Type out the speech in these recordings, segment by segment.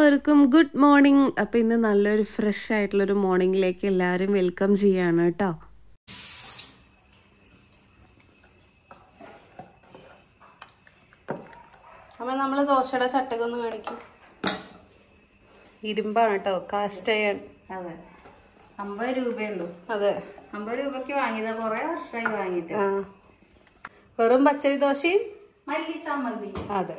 എല്ലാവർക്കും good morning അപ്പം ഇന്ന് നല്ലൊരു ഫ്രഷ് ആയിട്ടുള്ളൊരു മോർണിംഗിലേക്ക് എല്ലാവരും വെൽക്കം ചെയ്യാണ് കേട്ടോ അപ്പം നമ്മൾ ദോശയുടെ ചട്ടകൊന്ന് കാണിക്കും ഇരുമ്പാണ് കേട്ടോ കാസ്റ്റ് അയൺ അതെ അമ്പത് രൂപയുള്ളൂ അതെ അമ്പത് രൂപയ്ക്ക് വാങ്ങിയതാ കൊറേ വർഷമായി വാങ്ങിയിട്ട് ആ വെറും പച്ചരി ദോശയും മല്ലി ചമ്മന്തി അതെ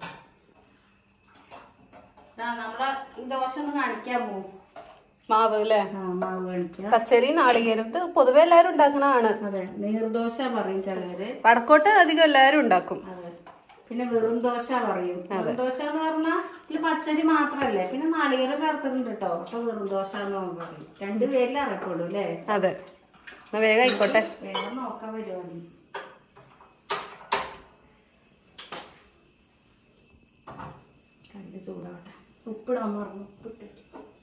ദാ നമ്മളെ ഈ ദോശ ഒന്ന് കാണിക്കാമോ മാവ് അല്ലേ ആ മാവ് കാണിക്കാം പച്ചരി നാളികേരം ഇത് പൊതുവെ എല്ലാവരും ഉണ്ടാക്കണതാണ് അതെ നീർദോശ പറയും ചിലര് വടക്കോട്ട് അധികം എല്ലാവരും ഉണ്ടാക്കും അതെ പിന്നെ വെറും ദോശ പറയും വെറും ദോശ എന്ന് പറഞ്ഞാൽ ഇതിൽ പച്ചരി മാത്രല്ലേ പിന്നെ നാളികേരം ചേർത്തിട്ടുണ്ട് കേട്ടോ അപ്പൊ വെറും ദോശ എന്ന് പറയും രണ്ടു പേരിൽ അറിയപ്പെടും അല്ലേ അതെ എന്നാ വേഗം ആയിക്കോട്ടെ വേഗം നോക്കാൻ പരിപാടി കല്ല് ചൂടാവട്ടെ ഉപ്പിടാൻ മറന്നു ഉപ്പിട്ടിട്ട്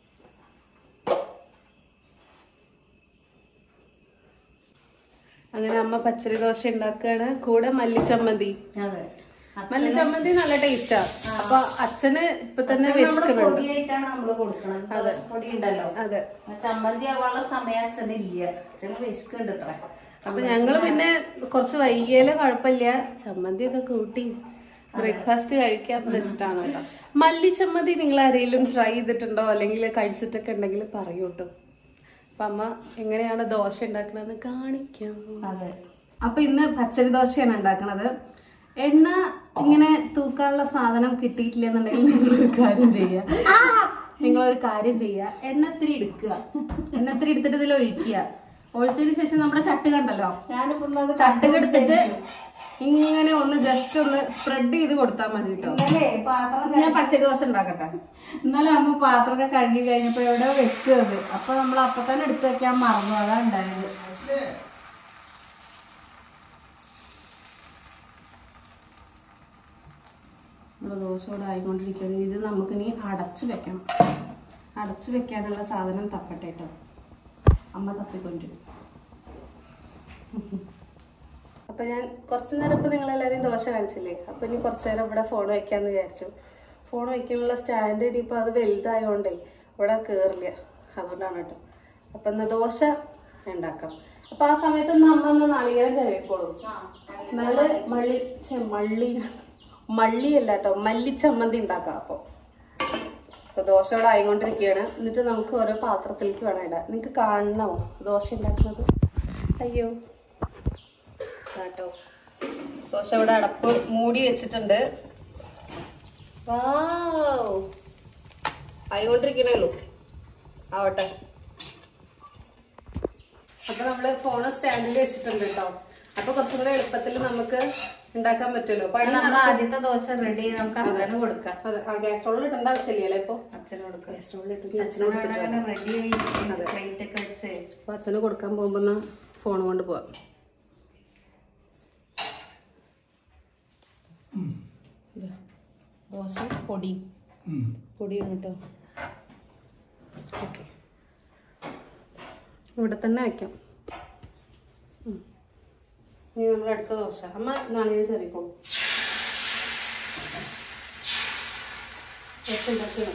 അങ്ങനെ അമ്മ പച്ചരി ദോശ ഉണ്ടാക്കുകയാണ് കൂടെ മല്ലിച്ചമ്മന്തി അതെ മല്ലിച്ചമ്മന്തി നല്ല ടേസ്റ്റാ അപ്പൊ അച്ഛന് ഇപ്പൊ തന്നെ വിശക്കുന്നുണ്ട് പൊടിയായിട്ടാണ് നമ്മള് കൊടുക്കണം ദോശപ്പൊടി ഉണ്ടല്ലോ അതെ ചമ്മന്തി ആവാനുള്ള സമയം അച്ഛനില്ല അച്ഛന് റിസ്ക് ഉണ്ട് ഇത്ര അപ്പൊ ഞങ്ങള് പിന്നെ കുറച്ച് വൈകിയാലും കുഴപ്പമില്ല ചമ്മന്തി ഒക്കെ കൂട്ടി ബ്രേക്ക്ഫാസ്റ്റ് കഴിക്കാൻ വെച്ചിട്ടാണ് കേട്ടോ മല്ലിച്ചമ്മന്തി നിങ്ങൾ ആരെങ്കിലും ട്രൈ ചെയ്തിട്ടുണ്ടോ അല്ലെങ്കിൽ കഴിച്ചിട്ടൊക്കെ ഉണ്ടെങ്കിൽ പറയൂ കേട്ടോ അപ്പൊ അമ്മ എങ്ങനെയാണ് ദോശ ഉണ്ടാക്കണതെന്ന് കാണിക്കാം അതെ അപ്പൊ ഇന്ന് പച്ചരി ദോശയാണ് ഉണ്ടാക്കണത് എണ്ണ ഇങ്ങനെ തൂക്കാനുള്ള സാധനം കിട്ടിയിട്ടില്ല എന്നുണ്ടെങ്കിൽ നിങ്ങളൊരു കാര്യം ചെയ്യുക നിങ്ങളൊരു കാര്യം ചെയ്യുക എണ്ണ ഇത്തിരി എടുക്കുക എണ്ണ ഇത്തിരി എടുത്തിട്ട് ഇതിൽ ഒഴിക്കുക ഒഴിച്ചതിന് ശേഷം നമ്മുടെ ചട്ട് കണ്ടല്ലോ ഞാനിപ്പോ ഇന്നത് ചട്ടുക എടുത്തിട്ട് ഇങ്ങനെ ഒന്ന് ജസ്റ്റ് ഒന്ന് സ്പ്രെഡ് ചെയ്ത് കൊടുത്താൽ മതി കേട്ടോ ഇന്നലെ പാത്രം ഞാൻ പച്ചരി ദോശ ഉണ്ടാക്കട്ടെ ഇന്നലെ അമ്മ പാത്രമൊക്കെ കഴുകി കഴിഞ്ഞപ്പോ എവിടെ വെച്ചു അത് അപ്പൊ നമ്മൾ അപ്പൊ തന്നെ എടുത്തു വെക്കാൻ മറന്നു അതാ ഉണ്ടായത് നമ്മുടെ ദോശ ഇവിടെ ആയിക്കൊണ്ടിരിക്കുകയാണ് ഇത് നമുക്കിനി അടച്ച് വെക്കണം അടച്ച് വെക്കാനുള്ള സാധനം തപ്പട്ടെ കേട്ടോ അമ്മ തപ്പിക്കൊണ്ടിരും അപ്പൊ ഞാൻ കുറച്ചു നേരം ഇപ്പൊ നിങ്ങൾ എല്ലാവരും ദോശ കാണിച്ചില്ലേ അപ്പൊ ഇനി കുറച്ചു നേരം ഇവിടെ ഫോൺ വെക്കാന്ന് വിചാരിച്ചു ഫോൺ വെക്കാനുള്ള സ്റ്റാൻഡ് ഇനിയിപ്പോ അത് വലുതായോണ്ടേ ഇവിടെ കേറില്ല അതുകൊണ്ടാണ് കേട്ടോ അപ്പൊ എന്നാ ദോശ ഉണ്ടാക്കാം അപ്പൊ ആ സമയത്ത് നമ്മ ഒന്ന് നാളികേരം ചെലവിക്കോളൂ എന്നാല് മള്ളി ഛെ, മള്ളി മള്ളിയല്ല കേട്ടോ മല്ലിച്ചമ്മന്തി ഉണ്ടാക്കാം അപ്പൊ അപ്പൊ ദോശ ഇവിടെ ആയിക്കൊണ്ടിരിക്കുകയാണ് എന്നിട്ട് നമുക്ക് ഓരോ പാത്രത്തിലേക്ക് വേണം ഇടാൻ നിങ്ങൾക്ക് കാണണോ ദോശ ഉണ്ടാക്കുന്നത് അയ്യോ കേട്ടോ ദോശ ഇവിടെ അടപ്പ് മൂടി വെച്ചിട്ടുണ്ട് വാവ് ആയിക്കൊണ്ടിരിക്കണേ ഉള്ളൂ ആവട്ടെ അപ്പൊ നമ്മള് ഫോണ് സ്റ്റാൻഡിൽ വെച്ചിട്ടുണ്ട് കേട്ടോ അപ്പൊ കുറച്ചും കൂടെ എളുപ്പത്തിൽ നമുക്ക് ഉണ്ടാക്കാൻ പറ്റുമല്ലോ പണി നമ്മൾ ആദ്യത്തെ ദോശ റെഡി നമുക്ക് അച്ഛന് കൊടുക്കാം അതെ ആ ഗ്യാസ് റോളിൽ ഇടേണ്ട ആവശ്യമില്ലല്ലേ ഇപ്പൊ അച്ഛന് കൊടുക്കാം ഗ്യാസ് റോളിൽ ഇട്ടു അച്ഛനെ കൊടുത്തിട്ട് വരാം. റെഡി പ്ലേറ്റ് ഒക്കെ വെച്ച് അപ്പൊ അച്ഛന് കൊടുക്കാൻ പോകുമ്പോ എന്നാ ഫോൺ കൊണ്ട് പോവാം ഇതാ, ദോശ പൊടി പൊടിയാണ് കേട്ടോ ഓക്കെ ഇവിടെ തന്നെ വയ്ക്കാം ഉം. ഇനി നമ്മൾ അടുത്ത ദോശ അമ്മ നാളെ ചെറിക്കോളൂ ദോശ ഉണ്ടാക്കണം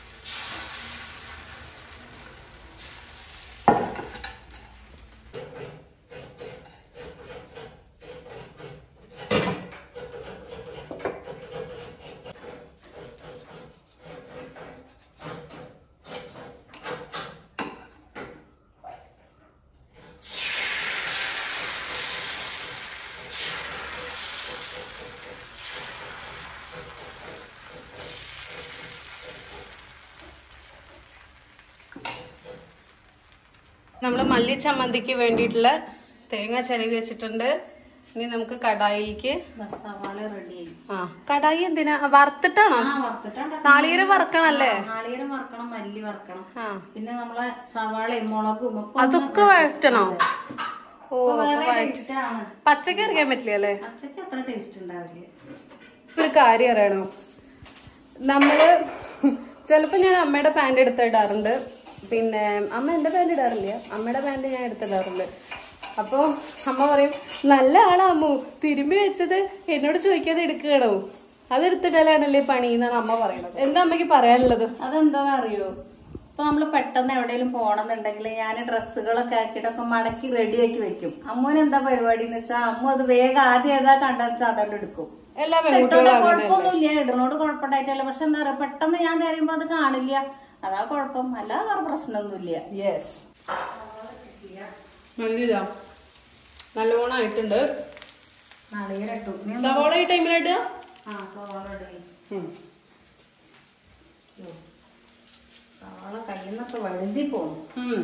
നമ്മൾ മല്ലി ചമ്മന്തിക്ക് വേണ്ടിയിട്ടുള്ള തേങ്ങ ചിരവി വെച്ചിട്ടുണ്ട് ഇനി നമുക്ക് കടായിലേക്ക് സവാള റെഡി ആയി ആ കടായി എന്തിനാ വറുത്തിട്ടാണോ ആ വറുത്തിട്ടുണ്ട് നാളികേരം വറക്കണല്ലേ നാളികേരം വറക്കണം മല്ലി വറക്കണം ആ പിന്നെ നമ്മളെ സവാളയും മുളകും ഒക്കെ ഒന്ന് അതൊക്കെ വഴറ്റണോ ഓ വേറെ ടേസ്റ്റ് ആണ് പച്ചക്ക് അറിയാൻ പറ്റില്ല അല്ലേ അച്ഛക്ക് അത്ര ടേസ്റ്റ് ഉണ്ടാവില്ല ഒരു കാര്യം അറിയണോ നമ്മള് ചിലപ്പോ ഞാൻ അമ്മയുടെ പാന്റ് എടുത്തിടാറുണ്ട് പിന്നെ അമ്മ എന്റെ പാന്റ് ഇടാറില്ല അമ്മയുടെ പാന്റ് ഞാൻ എടുത്തിടാറുണ്ട് അപ്പൊ അമ്മ പറയും നല്ല ആളാ അമ്മു തിരുമ്പി വെച്ചത് എന്നോട് ചോദിക്കാതെ എടുക്കുകയാണോ അതെടുത്തിട്ടാലാണല്ലേ പണി എന്നാണ് അമ്മ പറയുന്നത് എന്താ അമ്മയ്ക്ക് പറയാനുള്ളത് അതെന്താന്ന് അറിയോ ഇപ്പൊ നമ്മള് പെട്ടെന്ന് എവിടെയെങ്കിലും പോണെന്നുണ്ടെങ്കിൽ ഞാൻ ഡ്രസ്സുകളൊക്കെ ആക്കിയിട്ടൊക്കെ മടക്കി റെഡിയാക്കി വെക്കും അമ്മൂന് എന്താ പരിപാടി എന്ന് വെച്ചാൽ അമ്മു അത് വേഗം ആദ്യം ഏതാ കണ്ടെന്ന് വെച്ചാൽ അതുകൊണ്ട് എടുക്കും എല്ലാ ഇട്ടോണ്ട് പെൺകുട്ടികളും അങ്ങനെ കുഴപ്പമൊന്നുമില്ല ഇടണോട് കുഴപ്പമുണ്ടായിട്ടല്ല പക്ഷെ എന്താ പറയാ പെട്ടെന്ന് ഞാൻ തരുമ്പോ അത് കാണില്ല അതാ കുഴപ്പം അല്ലാതെ വേറെ പ്രശ്നമൊന്നുമില്ല യെസ് നല്ലതാ നല്ലോണം ആയിട്ടുണ്ട് നാളികേരട്ടു സവോള ഈ ടൈമിലായിട്ട് ആ സവാള ഇടേ സവാള കയ്യിൽ നിന്നൊക്കെ വഴുതി പോണു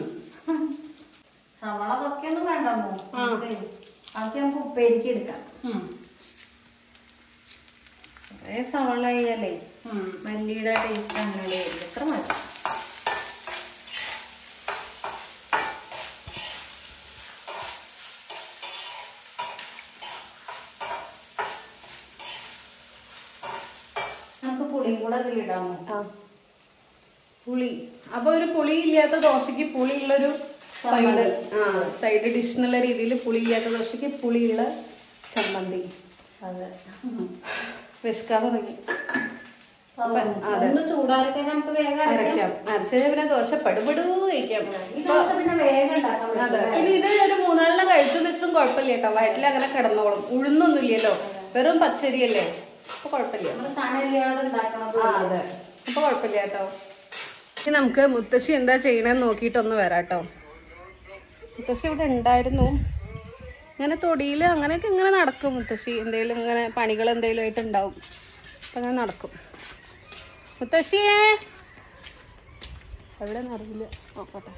സവാള തൊക്കെയൊന്നും വേണ്ടമോ ബാക്കി നമുക്ക് ഉപ്പേരിക്ക് എടുക്കാം കുറേ സവാള ആയാലേ മല്ലിയുടെ ടേസ്റ്റ് അങ്ങനെ എത്ര മതി നമുക്ക് പുളിയും കൂടെ അതിലിടാമോ ആ പുളി അപ്പൊ ഒരു പുളി ഇല്ലാത്ത ദോശക്ക് പുളിയുള്ളൊരു സൈഡ് ആ സൈഡ് ഡിഷ് എന്നുള്ള രീതിയിൽ പുളി ഇല്ലാത്ത ദോശക്ക് പുളിയുള്ള ചമ്മന്തി അതെ വിശക്കാൻ തുടങ്ങി ഒന്ന് ചൂടാറിട്ട് നമുക്ക് വേഗം അരക്കാം അരയ്ക്കാം അരച്ചു കഴിഞ്ഞാൽ പിന്നെ ദോശ പടുപടു കഴിക്കാം ഈ ദോശ പിന്നെ വേഗം ഉണ്ടാക്കാൻ അതെ പറ്റും പിന്നെ ഇത് ഒരു മൂന്നാളിനെ കഴിച്ചു വെച്ചിട്ടും കുഴപ്പമില്ല കേട്ടോ വയറ്റിൽ അങ്ങനെ കിടന്നോളും ഉഴുന്നൊന്നും ഇല്ലല്ലോ വെറും പച്ചരിയല്ലേ അപ്പൊ കുഴപ്പമില്ല നമ്മൾ കണലില്ലാതെ ഉണ്ടാക്കണത് ആ അതെ അപ്പൊ കുഴപ്പമില്ല കേട്ടോ ഇനി നമുക്ക് മുത്തശ്ശി എന്താ ചെയ്യണമെന്ന് നോക്കിയിട്ടൊന്ന് വരാം കേട്ടോ മുത്തശ്ശി ഇവിടെ ഉണ്ടായിരുന്നു ഇങ്ങനെ തൊടിയിൽ അങ്ങനെയൊക്കെ ഇങ്ങനെ നടക്കും മുത്തശ്ശി എന്തെങ്കിലും ഇങ്ങനെ പണികൾ എന്തെങ്കിലും ആയിട്ട് ഉണ്ടാവും അപ്പൊ അങ്ങനെ നടക്കും മുത്തശ്ശിയേ എവിടെ അറിയില്ല നോക്കട്ടെ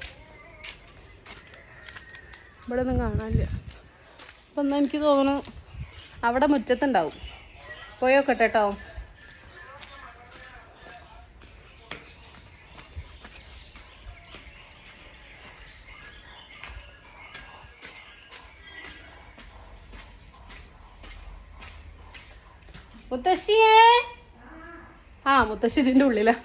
ഇവിടെ ഒന്നും കാണാനില്ല അപ്പൊ എന്നാ എനിക്ക് തോന്നുന്നു അവിടെ മുറ്റത്തുണ്ടാവും പോയി നോക്കട്ടെ കേട്ടോ മുത്തശ്ശിയേ ആ മുത്തശ്ശി ഇതിന്റെ ഉള്ളിലാ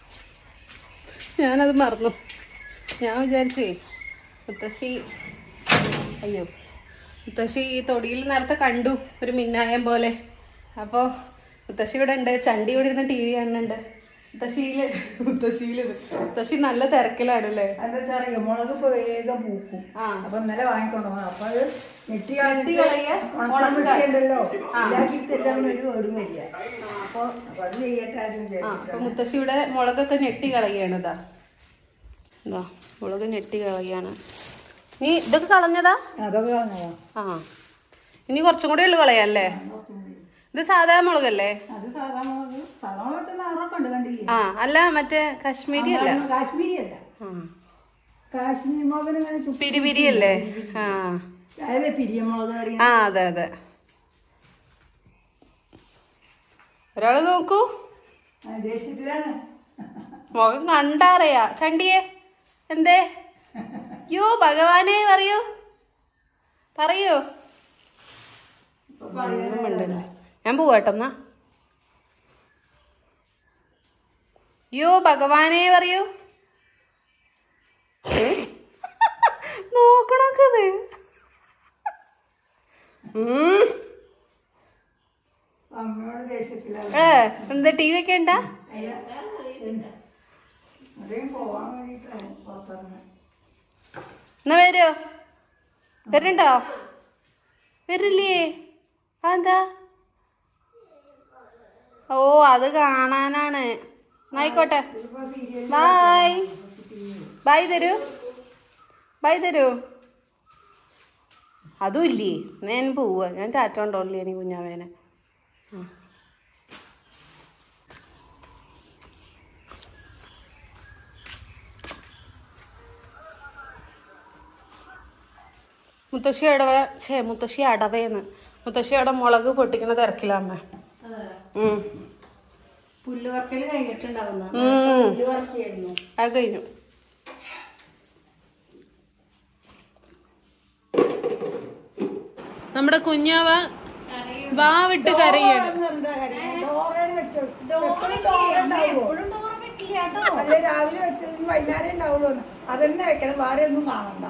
ഞാനത് മറന്നു ഞാൻ വിചാരിച്ചേ മുത്തശ്ശി അയ്യോ മുത്തശ്ശി ഈ തൊടിയിൽ നേരത്തെ കണ്ടു ഒരു മിന്നായം പോലെ അപ്പോ മുത്തശ്ശി ഇവിടെ ഉണ്ട് ചണ്ടി ഇവിടെ ഇരുന്ന് ടി വി കാണുന്നുണ്ട് മുത്തശ്ശിയില് മുത്തശ്ശിയില് മുത്തശ്ശി നല്ല തിരക്കിലാണ് അല്ലേ എന്താ വെച്ചാ അറിയോ മുളക് ഇപ്പൊ വേഗം പൂക്കും ആ അപ്പൊ ഇന്നലെ വാങ്ങിക്കൊണ്ടു വന്നു അപ്പൊ അത് നെറ്റി നെറ്റി കളയുക, ഉണക്കുക. ഉണ്ടല്ലോ ആ. ഇതാക്കി തെറ്റാൻ ഒരു കേടും വരിക അപ്പൊ അപ്പൊ അത് ചെയ്യട്ടെ ആദ്യം ആ വിചാരിച്ചിട്ടാ. അപ്പൊ മുത്തശ്ശി ഇവിടെ മുളകൊക്കെ ഞെട്ടി കളയാണ് ഇതാ ഇതാ മുളക് ഞെട്ടി കളയാണ് നീ ഇതൊക്കെ കളഞ്ഞതാ അതൊക്കെ കളഞ്ഞതാ ആ ഇനി കുറച്ചും കൂടെ ഉള്ളു കളയാല്ലേ ഇത് സാധാ മുളകല്ലേ അത് സാധാ മുളക് സാധാ മുളക് വെച്ചാൽ നാറൊക്കെ ഉണ്ട് കണ്ടില്ലേ ആ അല്ല മറ്റേ കാശ്മീരി അല്ല കാരണം കാശ്മീരി അല്ല ആ കാശ്മീരി മുളകിന് ഇങ്ങനെ ചുക്ക് പിരിപിരി അല്ലേ ആ അതല്ലേ പിരിയമുളക് കറി ആ അതെ അതെ ഒരാള് നോക്കൂ ദേഷ്യത്തിലാണ് മുഖം കണ്ടറിയാ ചണ്ടിയെ എന്തേ യോ ഭഗവാനെ പറയൂ പറയൂ ഒന്നും മിണ്ടില്ല. ഞാൻ പോവാട്ടെന്നാ യോ ഭഗവാനെ പറയൂ ഏ? നോക്കണോക്കത് ഉം. അമ്മയോട് ദേഷ്യത്തിലാണ് ഏ എന്താ ടി വി ഒക്കെ ഉണ്ടാ അതേം പോവാൻ വേണ്ടിട്ടാണ് പുറത്തിറങ്ങാൻ എന്നാ വരോ വരുന്നുണ്ടോ വരില്ലേ അതെന്താ ഓ അത് കാണാനാണ് എന്നായിക്കോട്ടെ ഇതിപ്പോ സീരിയൽ ബായ് ബായ് തരൂ ബായ് തരൂ അതും ഇല്ലേ എന്നാ ഞാൻ പോവുക ഞാൻ ടാറ്റ കൊണ്ടോളില്ലേ ഇനി കുഞ്ഞാവേനെ ആ. മുത്തശ്ശി അടവ ഛേ മുത്തശ്ശി അടവേന്ന് മുത്തശ്ശി അവിടെ മുളക് പൊട്ടിക്കണ തിരക്കിലാമ്മ ഉം പുല്ല് വറക്കല് കഴിഞ്ഞിട്ടുണ്ടാവുന്ന ഉം. പുല്ല് വറക്കിയായിരുന്നു അത് കഴിഞ്ഞു നമ്മുടെ കുഞ്ഞാവ വാ വിട്ട് കരയാണ് എന്താ കാര്യം ഡോറയിൽ വെച്ചു എപ്പോഴും ഡോറ ഉണ്ടാവുമോ അല്ലെ രാവിലെ വെച്ചത് വൈകുന്നേരം ഉണ്ടാവുള്ളൂ അതന്നെ വെക്കണം വേറെ ഒന്നും കാണണ്ട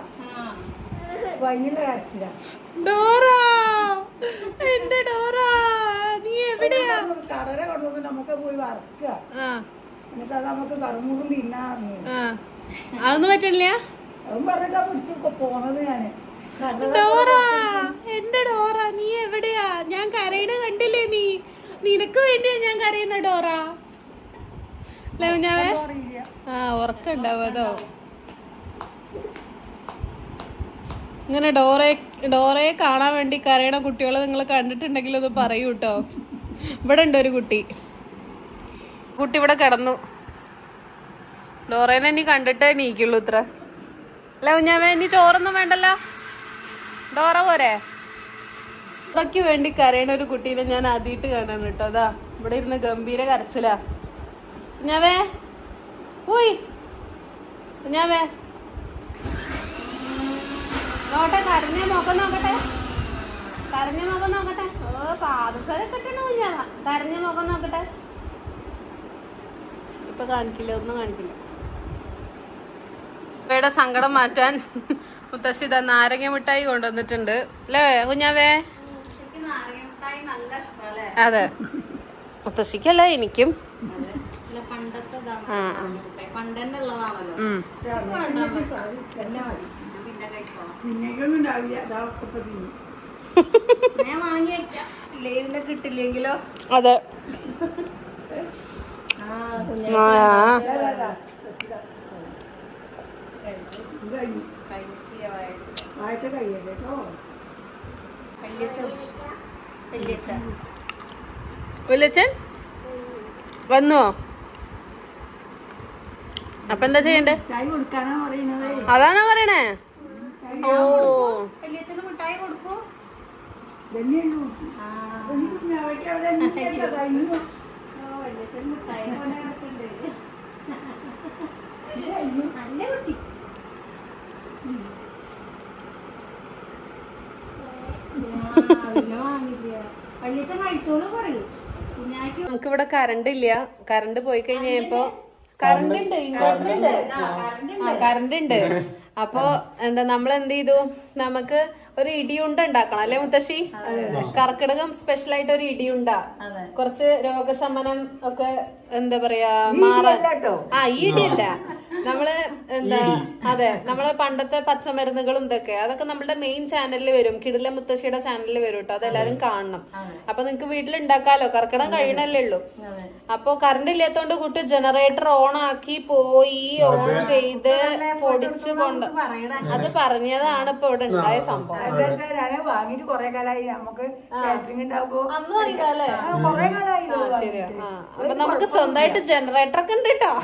വൈകിട്ട് കരച്ചില്ല ഡോറ എന്റെ ഡോറ നീ എവിടെയാ കടല കൊണ്ടുവന്ന് നമുക്ക് പോയി വറക്കുക ആ എന്നിട്ട് അത് നമുക്ക് കറുമുറും തിന്നാറിഞ്ഞു ആ അതൊന്നും പറ്റില്ല അതും പറഞ്ഞിട്ടാ പിടിച്ച് പോണത് ഞാന് ഡോറ എന്റെ ഡോറ നീ എവിടെയാ ഞാൻ കരയണ കണ്ടില്ലേ നീ നിനക്ക് വേണ്ടിയാ ഞാൻ കരയുന്ന ഡോറ അല്ലേ കുഞ്ഞാവേ അറിയില്ല ആ ഉറക്കുണ്ടാവും അതോ ഇങ്ങനെ ഡോറെ ഡോറയെ കാണാൻ വേണ്ടി കരയണ കുട്ടികളെ നിങ്ങൾ കണ്ടിട്ടുണ്ടെങ്കിൽ ഒന്ന് പറയൂ കേട്ടോ ഇവിടെ ഉണ്ട് ഒരു കുട്ടി കുട്ടി ഇവിടെ കിടന്നു ഡോറേനെ ഇനി കണ്ടിട്ടേ നീക്കുള്ളൂ ഇത്ര അല്ല കുഞ്ഞാമേ ഇനി ചോറൊന്നും വേണ്ടല്ലോ ഡോറ പോരെ ഡോറയ്ക്ക് വേണ്ടി കരയണ ഒരു കുട്ടീനെ ഞാൻ ആദ്യമായിട്ട് കാണാൻ കേട്ടോ അതാ ഇവിടെ ഇരുന്ന് ഗംഭീര കരച്ചിലാ കുഞ്ഞാവേ ഉയ് കുഞ്ഞാവേ നോട്ടെ കരഞ്ഞ മുഖം നോക്കട്ടെ കരഞ്ഞ മുഖം നോക്കട്ടെ ഓ പാദസരം കിട്ടണ കുഞ്ഞാവ കരഞ്ഞ മുഖം നോക്കട്ടെ ഇപ്പൊ കാണിക്കില്ല ഒന്നും കാണിക്കില്ല ഇവയുടെ സങ്കടം മാറ്റാൻ മുത്തശ്ശി ഇതാ നാരങ്ങ മിഠായി കൊണ്ടുവന്നിട്ടുണ്ട് അല്ലേ കുഞ്ഞാവേ അതെ മുത്തശ്ശിക്കല്ല എനിക്കും പണ്ടത്തെ ആ ആ പണ്ടന്നെ ഉള്ളതാണല്ലോ ഉം. പിന്നെ മതി ഞാൻ പിന്നെ കഴിച്ചോളാം പിന്നേക്കൊന്നും ഉണ്ടാവില്ല അതൊക്കെ ഇപ്പൊ തിന്നു ഞാൻ വാങ്ങി വെക്കാം ലൈവിലെ കിട്ടില്ലെങ്കിലോ അതെ ആ ആ അതാ, അതാ. ഇത് കഴിഞ്ഞു കഴിഞ്ഞിട്ടില്ല വായിട്ട് ആഴ്ച കഴിയല്ലേ കേട്ടോ വല്യച്ഛ വല്യച്ഛ വിളിച്ചൻ വന്നുവോ അപ്പൊ എന്താ ചെയ്യണ്ടേ ചായ കൊടുക്കാനാ പറയണത് അതാണോ പറയണേ ഓ വല്യച്ഛന് മിഠായി കൊടുക്കൂ തന്നെയുള്ളൂ അവയ്ക്ക് അവിടെ എന്തൊക്കെയാ കഴിഞ്ഞു ഓ വല്യച്ഛന് മിഠായി കൊണ്ട് കിടക്കുന്നുണ്ട് നല്ല കുട്ടി വല്യച്ഛൻ കഴിച്ചോളൂ പറയൂ കുഞ്ഞാക്ക് നമുക്കിവിടെ കറണ്ട് ഇല്ല കറണ്ട് പോയി കഴിഞ്ഞപ്പോ കറണ്ട് ഉണ്ട് ഇൻവെർട്ടർ ഉണ്ട് ആ കറണ്ട് ഉണ്ട് അപ്പൊ എന്താ നമ്മൾ എന്ത് ചെയ്തു നമുക്ക് ഒരു ഇടിയുണ്ട ഉണ്ടാക്കണം അല്ലെ മുത്തശ്ശി കർക്കിടകം സ്പെഷ്യൽ ആയിട്ട് ഒരു ഇടിയുണ്ട കുറച്ച് രോഗശമനം ഒക്കെ എന്താ പറയാ മാറാൻ കേട്ടോ ആ ഈ ഇടിയല്ല നമ്മള് എന്താ അതെ നമ്മള് പണ്ടത്തെ പച്ചമരുന്നുകളും ഇതൊക്കെ അതൊക്കെ നമ്മുടെ മെയിൻ ചാനലിൽ വരും കിടില മുത്തശ്ശിയുടെ ചാനലിൽ വരും കേട്ടോ അതെല്ലാരും കാണണം അപ്പൊ നിങ്ങക്ക് വീട്ടിൽ ഉണ്ടാക്കാലോ കർക്കിടകം കഴിയണല്ലേ ഉള്ളൂ അപ്പൊ കറണ്ട് ഇല്ലാത്തോണ്ട് കുട്ടി ജനറേറ്റർ ഓൺ ആക്കി പോയി ഓൺ ചെയ്ത് പൊടിച്ച് കൊണ്ട് അത് പറഞ്ഞതാണ് ഇപ്പൊ ഇവിടെ ഉണ്ടായ സംഭവം എന്താ വെച്ചാ ഞാന് വാങ്ങിട്ട് കൊറേ കാലായി നമുക്ക് കാറ്ററിംഗ് ഉണ്ടാവുമ്പോ അന്ന് വാങ്ങിയതല്ലേ ആ, കൊറേ കാലായി ഇത് ശരിയാ വാങ്ങിയിട്ട്. ആ അപ്പൊ നമുക്ക് സ്വന്തമായിട്ട് ജനറേറ്റർ ഒക്കെ ഉണ്ട് കേട്ടോ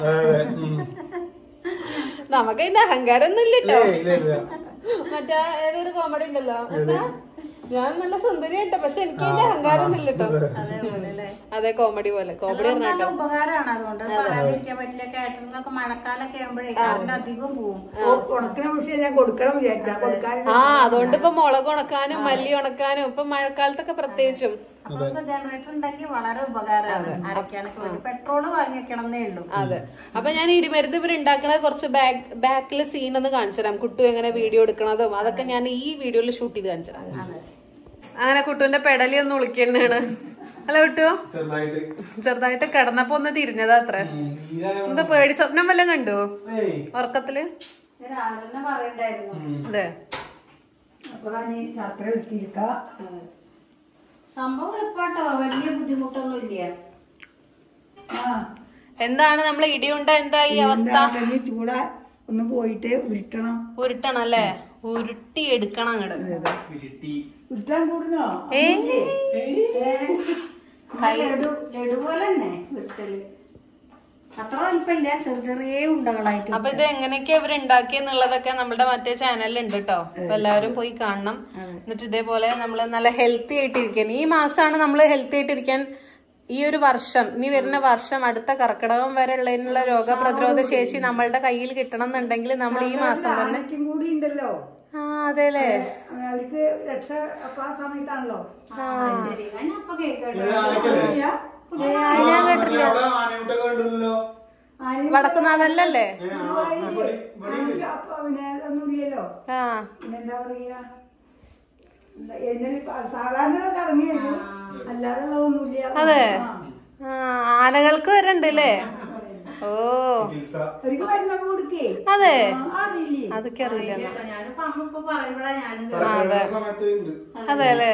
നമുക്ക് അതിന്റെ അഹങ്കാരം ഒന്നും ഇല്ല കേട്ടോ മറ്റേ ഏതൊരു കോമഡി ഉണ്ടല്ലോ എന്താ ഞാൻ നല്ല സുന്ദരിയാട്ടോ പക്ഷെ എനിക്ക് അതിന്റെ അഹങ്കാരം ഒന്നും ഇല്ല കേട്ടോ അതെ കോമഡി പോലെ കോമഡി നമുക്ക് പറഞ്ഞാട്ടോ നല്ല ഉപകാരമാണ് അതുകൊണ്ട് പറയാതിരിക്കാൻ പറ്റില്ല കാറ്ററിംഗ് ഒക്കെ മഴക്കാലൊക്കെ ആകുമ്പോഴേ കറണ്ട് അധികം പോവും ഓ, ഉണക്കണ പക്ഷേ ഞാൻ കൊടുക്കണം വിചാരിച്ചാ കൊടുക്കാൻ ആ അതുകൊണ്ട് ഇപ്പൊ മുളക് ഉണക്കാനും മല്ലി ഉണക്കാനും ഇപ്പൊ മഴക്കാലത്തൊക്കെ പ്രത്യേകിച്ചും അപ്പൊ നമുക്ക് ജനറേറ്റർ ഉണ്ടാക്കി വളരെ ഉപകാരമാണ് അരക്കാനൊക്കെ വേണ്ടി പെട്രോള് വാങ്ങി വെക്കണം എന്നേ ഉള്ളൂ അതെ അപ്പൊ ഞാൻ ഇടിമരുന്ന് ഇവർ ഉണ്ടാക്കണത് കുറച്ച് ബാക്ക് ബാക്കിലെ സീൻ ഒന്ന് കാണിച്ചു തരാം കുട്ടു എങ്ങനെ വീഡിയോ എടുക്കണതും അതൊക്കെ ഞാൻ ഈ വീഡിയോയിൽ ഷൂട്ട് ചെയ്ത് കാണിച്ചു തരാം അങ്ങനെ കുട്ടുവിന്റെ പെടലി ഒന്ന് വിളിക്കണാണ് അല്ല കുട്ടു ചെറുതായിട്ട് ചെറുതായിട്ട് കിടന്നപ്പോ ഒന്ന് തിരിഞ്ഞതാ അത്ര എന്താ പേടി സ്വപ്നം വല്ലതും കണ്ടു ഏയ് ഉറക്കത്തില് ഞാൻ രാവിലെ തന്നെ പറയണ്ടായിരുന്നു അതെ അപ്പൊ ഞാൻ ഈ ശർക്കര ഒരുക്കിയിരിക്ക സംഭവം എളുപ്പാട്ടോ വലിയ ബുദ്ധിമുട്ടൊന്നും ഇല്ല ആ എന്താണ് നമ്മൾ ഇടിയുണ്ട എന്താ ഈ അവസ്ഥ എന്താ ഈ ചൂട ഒന്ന് പോയിട്ട് ഉരുട്ടണം ഉരുട്ടണം അല്ലേ ഉരുട്ടി എടുക്കണം അങ്ങോട്ട് ഉരുട്ടി ഉരുട്ടാൻ കൂടുന്നോ ഏ ലഡു ലഡു പോലെ തന്നെ വീട്ടില് അത്ര വലിപ്പമില്ല ചെറിയ ചെറിയ ഉണ്ടകളായിട്ട് അപ്പൊ ഇത് എങ്ങനെയൊക്കെ ഇവർ ഉണ്ടാക്കിയെന്നുള്ളതൊക്കെ നമ്മുടെ മറ്റേ ചാനലിൽ ഉണ്ട് കേട്ടോ അപ്പൊ എല്ലാവരും പോയി കാണണം എന്നിട്ട് ഇതേപോലെ നമ്മൾ നല്ല ഹെൽത്തി ആയിട്ടിരിക്കാൻ ഈ മാസമാണ് നമ്മൾ ഹെൽത്തി ആയിട്ടിരിക്കാൻ ഈ ഒരു വർഷം ഇനി വരുന്ന വർഷം അടുത്ത കർക്കിടകം വരെ ഉള്ളതിനുള്ള രോഗപ്രതിരോധ ശേഷി നമ്മളുടെ കയ്യിൽ കിട്ടണം എന്നുണ്ടെങ്കിൽ നമ്മൾ ഈ മാസം തന്നെ ആനയ്ക്കും കൂടി ഉണ്ടല്ലോ ആ അതെല്ലേ അവർക്ക് രക്ഷ അപ്പൊ ആ സമയത്താണല്ലോ ശരി ഞാൻ അപ്പൊ കേട്ടോ ഇല്ല? ഞാൻ കേട്ടില്ല അവിടെ ആനയൂട്ടൊക്കെ കണ്ടില്ലല്ലോ ആനയും വടക്കുന്നാഥല്ലല്ലേ ഏ, ആ, ആ, ഇവിടെ- ഇവിടെ ആനയ്ക്ക് അപ്പൊ പിന്നെ ഒന്നുമില്ലല്ലോ ആ പിന്നെന്താ പറയാ എന്താ, എഴുന്നള്ളി സാധാരണ ചടങ്ങേ ഉള്ളൂ ആ അല്ലാതെ ഒന്നുമില്ല അതെ ആ ആനകൾക്ക് വരണ്ട് അല്ലേ ഓ ചികിത്സ അവർക്ക് മരുന്നൊക്കെ കൊടുക്കേ അതെ അതില്ലേ അതൊക്കെ അറിയില്ല എന്നാ. ഞാനിപ്പോ അമ്മ ഇപ്പൊ പറയുമ്പോഴാ ഞാനും തലവേദന സമയത്ത് ഉണ്ട് അതെ അല്ലേ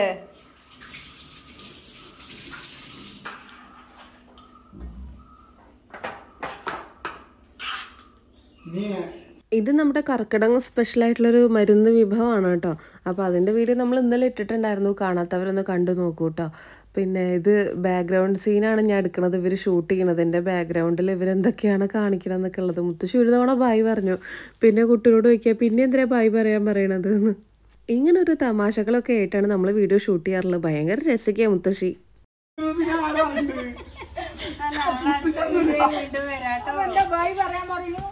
നീ ഇത് നമ്മുടെ കർക്കിടകം സ്പെഷ്യൽ ആയിട്ടുള്ളൊരു മരുന്ന് വിഭവമാണ് കേട്ടോ അപ്പോൾ അതിൻ്റെ വീഡിയോ നമ്മൾ ഇന്നലെ ഇട്ടിട്ടുണ്ടായിരുന്നു കാണാത്തവരൊന്ന് കണ്ടു നോക്കൂ കേട്ടോ പിന്നെ ഇത് ബാക്ക്ഗ്രൗണ്ട് സീനാണ് ഞാൻ എടുക്കുന്നത് ഇവർ ഷൂട്ട് ചെയ്യണത് എൻ്റെ ബാക്ക്ഗ്രൗണ്ടിൽ ഇവരെന്തൊക്കെയാണ് കാണിക്കണം എന്നൊക്കെ ഉള്ളത് മുത്തശ്ശി ഒരു തവണ ബായ് പറഞ്ഞു പിന്നെ കുട്ടിയോട് ചോദിക്കുക പിന്നെ എന്തിനാ ബായ് പറയാൻ പറയണത് എന്ന് ഇങ്ങനെ ഒരു തമാശകളൊക്കെ ആയിട്ടാണ് നമ്മൾ വീഡിയോ ഷൂട്ട് ചെയ്യാറുള്ളത് ഭയങ്കര രസിക്കുക മുത്തശ്ശി എന്താ ബായി പറയാൻ പറയുന്നു